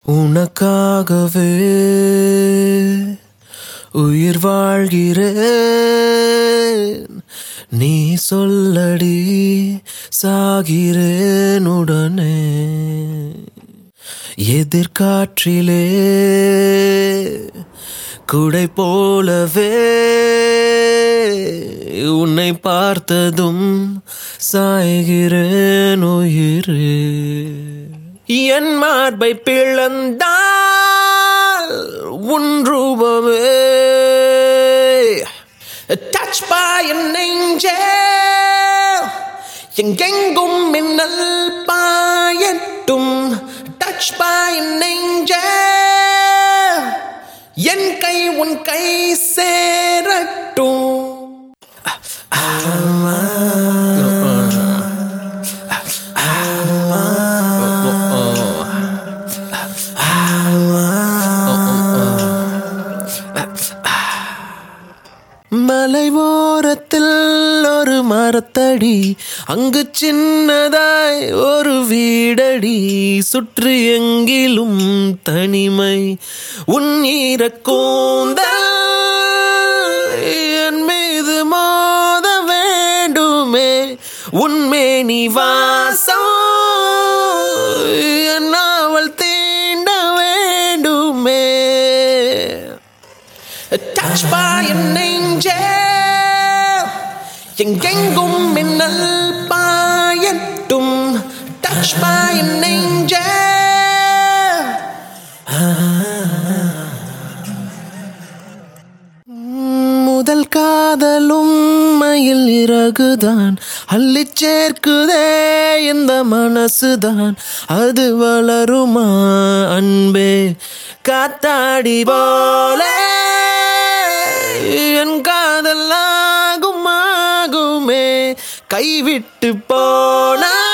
உனக்காகவே உயிர் வாழ்கிறேன் நீ சொல்லடி சாகிறேன் உடனே எதிர்காற்றிலே குடை போலவே உன்னை பார்த்ததும் சாய்கிறேன் உயிரே என் மார்பை பிளந்தால் உன் ரூபமே டச் பாய் என் நெஞ்சே எங்கெங்கும் மின்னல் பாயட்டும் டச் பாய் என் நெஞ்சே என் கை உன் கை சேரட்டும் மலை ஓரத்தில் ஒரு மரத்தடி அங்கு சின்னதாய் ஒரு வீடடி சுற்றி எங்கிலும் தனிமை உன் ஈரக்கூந்தல் என் மீது மோத வேண்டுமே உன்மேனி வாசம் என் நாவல் தீண்ட வேண்டுமே டச் பாய் என் நெஞ்சே எங்கெங்கும் மின்னல் பாயட்டும் டச் பாய் என் நெஞ்சே முதல் காதலும் மயில் இறகுதான் அள்ளிச் சேர்க்குதே இந்த மனசுதான் அது வளருமா அன்பே காத்தாடி போல என் காதல் ஆகும் ஆகுமே கைவிட்டு போனா